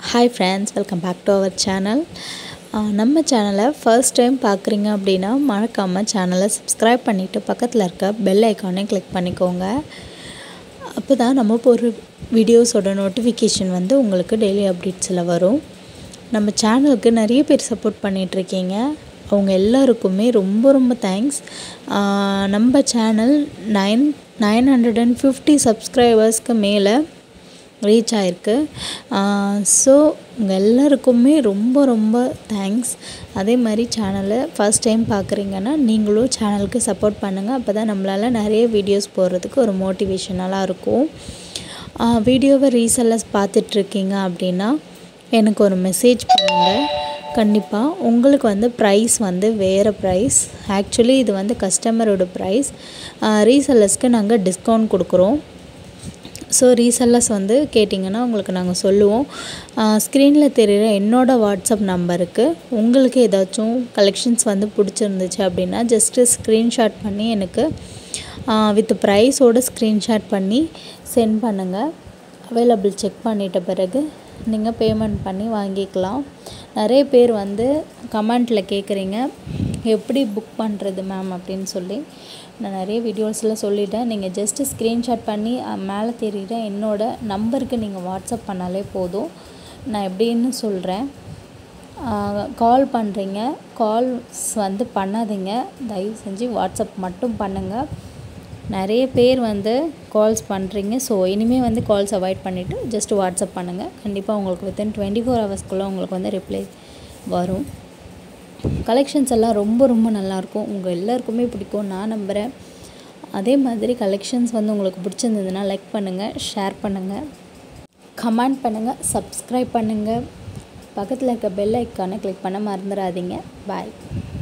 hi friends welcome back to our channel நம்ம சேனலை first time பார்க்குறீங்க அப்படின்னா மறக்காமல் சேனலை சப்ஸ்கிரைப் பண்ணிவிட்டு பக்கத்தில் இருக்க பெல் ஐக்கானை கிளிக் பண்ணிக்கோங்க அப்போ தான் நம்ம போடுற வீடியோஸோட நோட்டிஃபிகேஷன் வந்து உங்களுக்கு டெய்லி அப்டேட்ஸில் வரும் நம்ம சேனலுக்கு நிறைய பேர் சப்போர்ட் பண்ணிகிட்ருக்கீங்க அவங்க எல்லாருக்குமே ரொம்ப ரொம்ப தேங்க்ஸ் நம்ம channel nine nine hundred and fifty சப்ஸ்கிரைபர்ஸ்க்கு மேலே ரீச் ஆகிருக்கு ஸோ உங்கள் எல்லாருக்குமே ரொம்ப ரொம்ப தேங்க்ஸ் அதே மாதிரி சேனலை ஃபஸ்ட் டைம் பார்க்குறீங்கன்னா நீங்களும் சேனலுக்கு சப்போர்ட் பண்ணுங்கள் அப்போ தான் நம்மளால் நிறைய வீடியோஸ் போடுறதுக்கு ஒரு மோட்டிவேஷனலாக இருக்கும் வீடியோவை ரீசெல்லர்ஸ் பார்த்துட்ருக்கீங்க அப்படின்னா எனக்கு ஒரு மெசேஜ் பண்ணுங்கள் கண்டிப்பாக உங்களுக்கு வந்து ப்ரைஸ் வந்து வேறு ப்ரைஸ் ஆக்சுவலி இது வந்து கஸ்டமரோட ப்ரைஸ் ரீசெல்லர்ஸ்க்கு நாங்கள் டிஸ்கவுண்ட் கொடுக்குறோம் ஸோ ரீசெல்லர்ஸ் வந்து கேட்டிங்கன்னா உங்களுக்கு நாங்கள் சொல்லுவோம் ஸ்க்ரீனில் தெரிகிற என்னோடய வாட்ஸ்அப் நம்பருக்கு உங்களுக்கு ஏதாச்சும் கலெக்ஷன்ஸ் வந்து பிடிச்சிருந்துச்சு அப்படின்னா ஜஸ்ட்டு ஸ்க்ரீன்ஷாட் பண்ணி எனக்கு வித் ப்ரைஸோடு ஸ்க்ரீன்ஷாட் பண்ணி சென்ட் பண்ணுங்கள் அவைலபிள் செக் பண்ணிட்ட பிறகு நீங்கள் பேமெண்ட் பண்ணி வாங்கிக்கலாம் நிறைய பேர் வந்து கமெண்ட்டில் கேட்குறீங்க எப்படி புக் பண்ணுறது மேம் அப்படின்னு சொல்லி நான் நிறைய வீடியோஸில் சொல்லிட்டேன் நீங்கள் ஜஸ்ட்டு ஸ்க்ரீன்ஷாட் பண்ணி மேலே தெரிகிற என்னோடய நம்பருக்கு நீங்கள் வாட்ஸ்அப் பண்ணாலே போதும் நான் எப்படின்னு சொல்கிறேன் கால் பண்ணுறீங்க கால்ஸ் வந்து பண்ணாதீங்க தயவு செஞ்சு வாட்ஸ்அப் மட்டும் பண்ணுங்கள் நிறைய பேர் வந்து கால்ஸ் பண்ணுறீங்க ஸோ இனிமேல் வந்து கால்ஸ் அவாய்ட் பண்ணிவிட்டு ஜஸ்ட் வாட்ஸ்அப் பண்ணுங்கள் கண்டிப்பாக உங்களுக்கு வித்தின் டுவெண்ட்டி ஃபோர் ஹவர்ஸ்க்குள்ளே உங்களுக்கு வந்து ரிப்ளை வரும் கலெக்ஷன்ஸ் எல்லாம் ரொம்ப ரொம்ப நல்லாயிருக்கும் உங்கள் எல்லாருக்குமே பிடிக்கும் நான் நம்புகிறேன் அதே மாதிரி கலெக்ஷன்ஸ் வந்து உங்களுக்கு பிடிச்சிருந்ததுன்னா லைக் பண்ணுங்கள் ஷேர் பண்ணுங்கள் கமெண்ட் பண்ணுங்கள் சப்ஸ்கிரைப் பண்ணுங்கள் பக்கத்தில் இருக்க பெல் ஐக்கானை கிளிக் பண்ண மறந்துடாதீங்க பாய்